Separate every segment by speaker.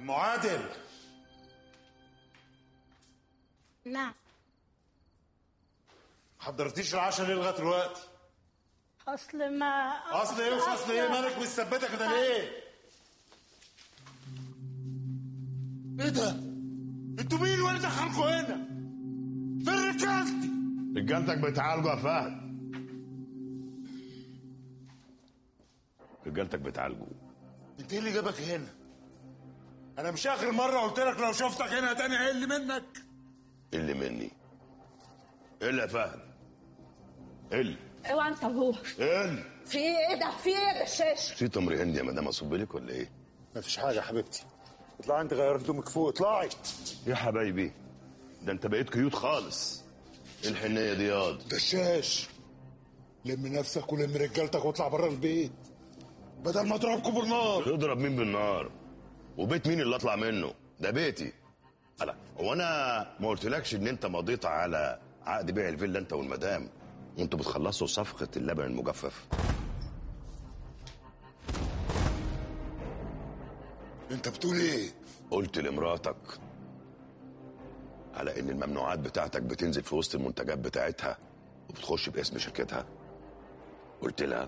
Speaker 1: عم عادل
Speaker 2: نعم
Speaker 1: حضرتيش العشاء ليه لغايه دلوقتي
Speaker 2: اصل ما
Speaker 1: اصل ايه واصل ايه مالك مثبته كده ليه ايه ده انتوا مين وين دخلكوا هنا فين رجالتي
Speaker 3: رجالتك بيتعالجوا يا فهد رجالتك بيتعالجوا
Speaker 1: انت ايه اللي جابك هنا انا مش اخر مره قلت لك لو شفتك هنا تاني هقل منك
Speaker 3: إيه اللي مني إيه اللي يا فهد اللي
Speaker 2: اوعى انت وهو
Speaker 3: اللي
Speaker 2: في ايه ده في ايه يا بشاش
Speaker 3: في تمر هندي يا مدام اصب لك ولا ايه
Speaker 1: مفيش حاجه يا حبيبتي اطلعي انت غير هدومك فوق اطلعي
Speaker 3: يا حبايبي ده انت بقيت كيوت خالص ايه الحنيه دي ياض
Speaker 1: دشاش لم نفسك ولم رجالتك واطلع بره البيت بدل ما اضربكم بالنار
Speaker 3: تضرب مين بالنار وبيت مين اللي اطلع منه ده بيتي لا هو انا ما قلتلكش ان انت مضيت على عقد بيع الفيلا انت والمدام وانتوا بتخلصوا صفقه اللبن المجفف
Speaker 1: انت بتقول ايه
Speaker 3: قلت لمراتك على ان الممنوعات بتاعتك بتنزل في وسط المنتجات بتاعتها وبتخش باسم شركتها قلت لها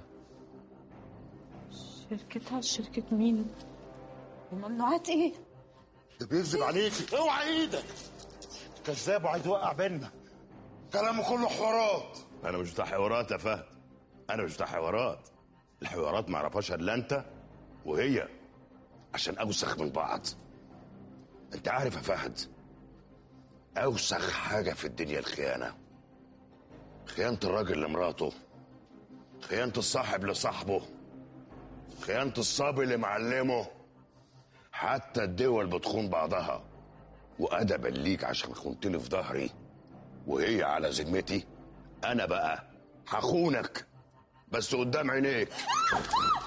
Speaker 2: شركتها شركة مين وممنوعات ايه
Speaker 1: ده بيكذب عليك اوعى ايدك كذاب وعايز يوقع بينا كلامه كله حوارات
Speaker 3: انا مش بتاع حوارات يا فهد انا مش بتاع حوارات الحوارات ما عرفهاش الا انت وهي عشان اوسخ من بعض انت عارف يا فهد اوسخ حاجه في الدنيا الخيانه خيانه الراجل لمراته خيانه الصاحب لصاحبه خيانه الصبي لمعلمه حتى الدول بتخون بعضها وادبا ليك عشان خنتني في ظهري وهي على ذمتي انا بقى هخونك بس قدام عينيك